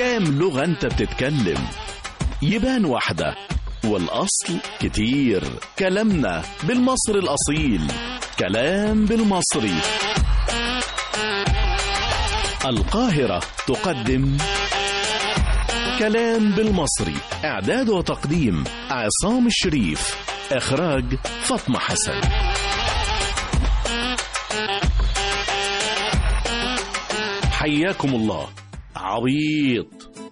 كام لغة انت بتتكلم يبان واحدة والأصل كتير كلامنا بالمصري الأصيل كلام بالمصري القاهرة تقدم كلام بالمصري إعداد وتقديم عصام الشريف إخراج فاطمة حسن حياكم الله عبيط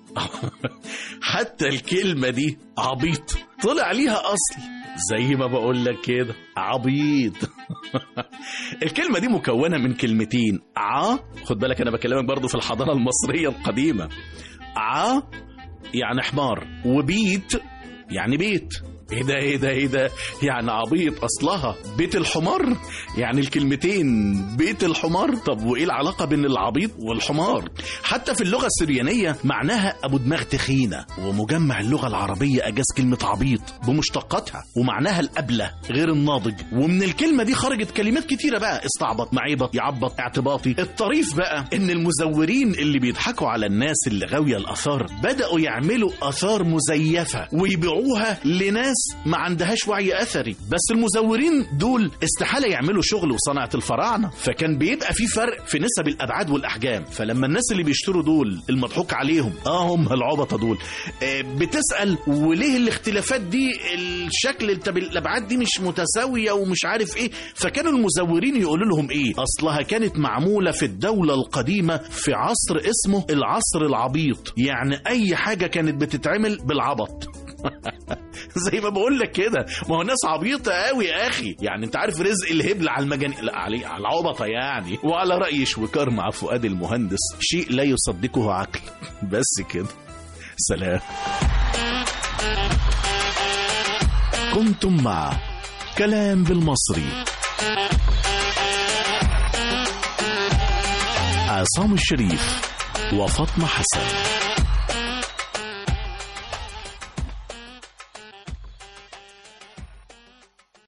حتى الكلمة دي عبيط طلع ليها أصل زي ما بقول لك كده عبيط الكلمة دي مكونة من كلمتين ع خد بالك أنا بكلمك برضو في الحضارة المصرية القديمة ع يعني حمار وبيت يعني بيت ايه ده ايه ده ايه ده يعني عبيط اصلها بيت الحمار يعني الكلمتين بيت الحمار طب وايه العلاقه بين العبيط والحمار حتى في اللغه السريانيه معناها ابو دماغ تخينه ومجمع اللغه العربيه اجاز كلمه عبيط بمشتقاتها ومعناها الابله غير الناضج ومن الكلمه دي خرجت كلمات كتيره بقى استعبط معيبط يعبط اعتباطي الطريف بقى ان المزورين اللي بيضحكوا على الناس اللي غاويه الاثار بداوا يعملوا اثار مزيفه ويبيعوها لناس ما عندهاش وعي اثري بس المزورين دول استحاله يعملوا شغل وصنعه الفراعنه فكان بيبقى في فرق في نسب الابعاد والاحجام فلما الناس اللي بيشتروا دول المضحوك عليهم اه هم العبطه دول آه بتسال وليه الاختلافات دي الشكل طب الابعاد دي مش متساويه ومش عارف ايه فكانوا المزورين يقولوا لهم ايه اصلها كانت معموله في الدوله القديمه في عصر اسمه العصر العبيط يعني اي حاجه كانت بتتعمل بالعبط زي ما بقول لك كده ما هو ناس عبيطه قوي يا اخي يعني انت عارف رزق الهبل على المجان لا عليه على العبطه يعني وعلى راي شويكار مع فؤاد المهندس شيء لا يصدقه عقل بس كده سلام كنتم مع كلام بالمصري عصام الشريف وفاطمه حسن